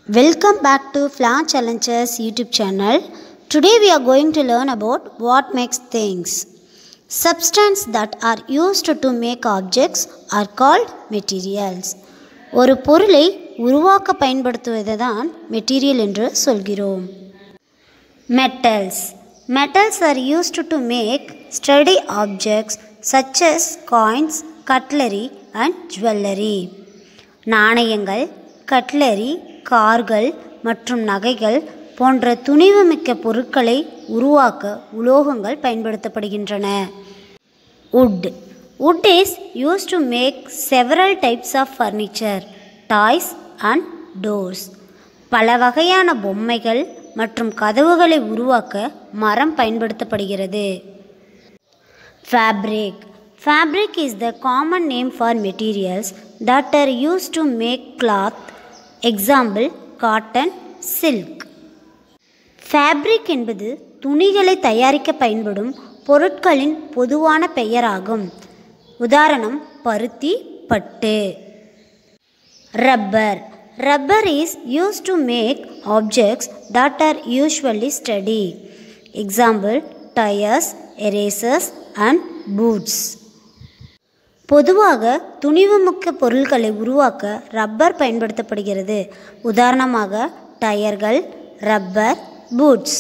Welcome back to Flaw Challenges YouTube channel. Today we are going to learn about what makes things. Substance that are used to make objects are called materials. ஒரு பொருளை உருவாக்க பயன்படுத்துவதை தான் material என்று சொல்கிறோம் Metals. Metals are used to make sturdy objects such as coins, cutlery and jewelry. நாணயங்கள் cutlery கார்கள் மற்றும் நகைகள் போன்ற துணிவுமிக்க பொருட்களை உருவாக்க உலோகங்கள் பயன்படுத்தப்படுகின்றன wood wood is used to make several types of furniture toys and doors பல வகையான பொம்மைகள் மற்றும் கதவுகளை உருவாக்க மரம் பயன்படுத்தப்படுகிறது Fabric. Fabric is the common name for materials that are used to make cloth. Example cotton, silk. Fabric என்பது துணிகளை தயாரிக்க பயன்படும் பொருட்களின் பொதுவான பெயராகும் உதாரணம் பருத்தி பட்டு rubber rubber is used to make objects that are usually sturdy example tyres erasers and boots பொதுவாக துணிவுமிக்க பொருட்களை உருவாக்க ரப்பர் பயன்படுத்தப்படுகிறது உதாரணமாக டயர்கள் rubber boots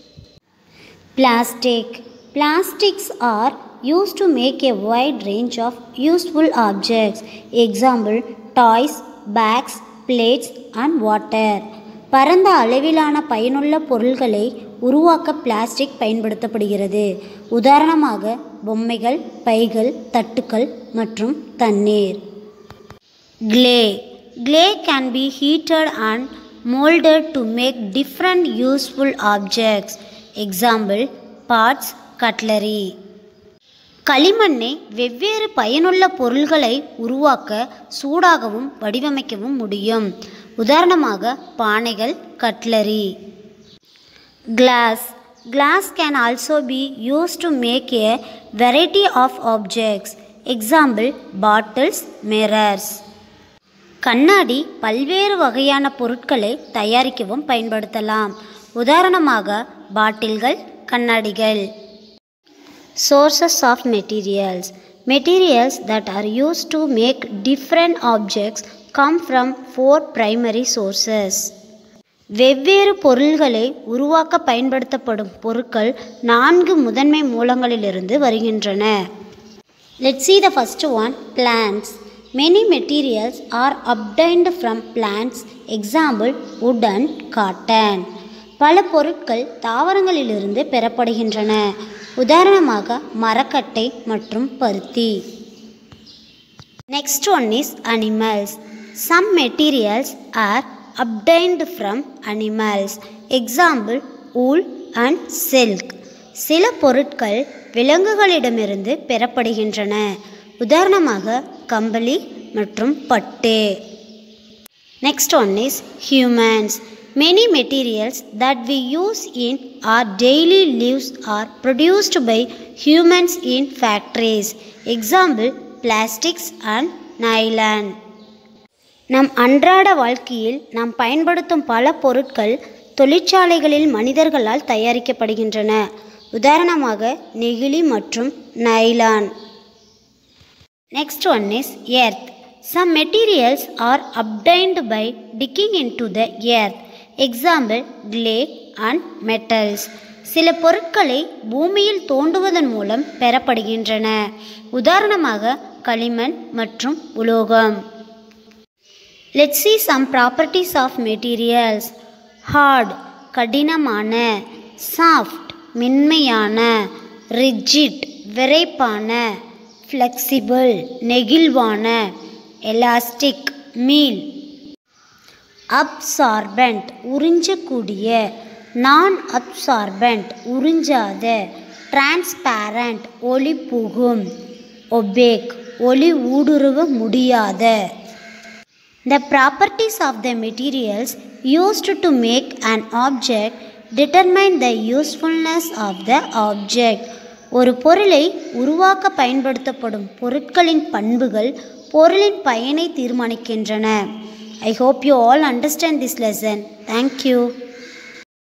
plastic plastics are used to make a wide range of useful objects example toys bags plates and water பரந்த அளவிலான பயனுள்ள பொருள்களை உருவாக்க பிளாஸ்டிக் பயன்படுத்தப்படுகிறது உதாரணமாக பொம்மைகள் பைகள் தட்டுக்கள் மற்றும் தண்ணீர் clay clay can be heated and moulded to make different useful objects example pots cutlery களிமண்ணை வெவ்வேறு பயனுள்ள பொருள்களை உருவாக்க சூடாகவும் வடிவமைக்கவும் முடியும் உதாரணமாக பானைகள் cutlery glass glass can also be used to make a variety of objects example bottles mirrors கண்ணாடி பல்வேறு வகையான பொருட்களை தயாரிக்கவும் பயன்படுத்தலாம் உதாரணமாக பாட்டில்கள் கண்ணாடிகள் Sources of materials. Materials that are used to make different objects come from four primary sources. வெவ்வேறு பொருள்களை உருவாக்க பயன்படுத்தப்படும் பொருட்கள் நான்கு முதன்மை மூலங்களிலிருந்து வருகின்றன let's see the first one plants many materials are obtained from plants example wood and cotton பல பொருட்கள் தாவரங்களிலிருந்து பெறப்படுகின்றன உதாரணமாக மரக்கட்டை மற்றும் பருத்தி next one is animals some materials are obtained from animals example wool and silk சில பொருட்கள் விலங்குகளிடமிருந்து பெறப்படுகின்றன உதாரணமாக கம்பளி மற்றும் பட்டு next one is humans Many materials that we use in our daily lives are produced by humans in factories. Example plastics and nylon. நம் அன்றாட வாழ்க்கையில் நாம் பயன்படுத்தும் பல பொருட்கள் தொழிற்சாலைகளில் மனிதர்களால் தயாரிக்கப்படுகின்றன உதாரணமாக நெகிழி மற்றும் nylon next one is earth some materials are obtained by digging into the earth example clay and metals சில பொருட்களை பூமியில் தோண்டுவதன் மூலம் பெறப்படுகின்றன உதாரணமாக களிமண் மற்றும் உலோகம் let see some properties of materials hard கடினமான சாஃப்ட் மென்மையான ரிஜிட் விரைப்பான ஃப்ளெக்சிபிள் நெகிழ்வான எலாஸ்டிக் மீல் அப்சார்பண்ட் உறிஞ்சக்கூடிய நான் அப்சார்பண்ட் உறிஞ்சாத டிரான்ஸ்பேரண்ட் ஒளி புகும் ஒபேக் ஒளி ஊடுருவ முடியாத the properties of the materials used to make an object determine the usefulness of the object ஒரு பொருளை உருவாக்க பயன்படுத்தப்படும் பொருட்களின் பண்புகள் பொருளின் பயனை தீர்மானிக்கின்றன I hope you all understand this lesson. Thank you.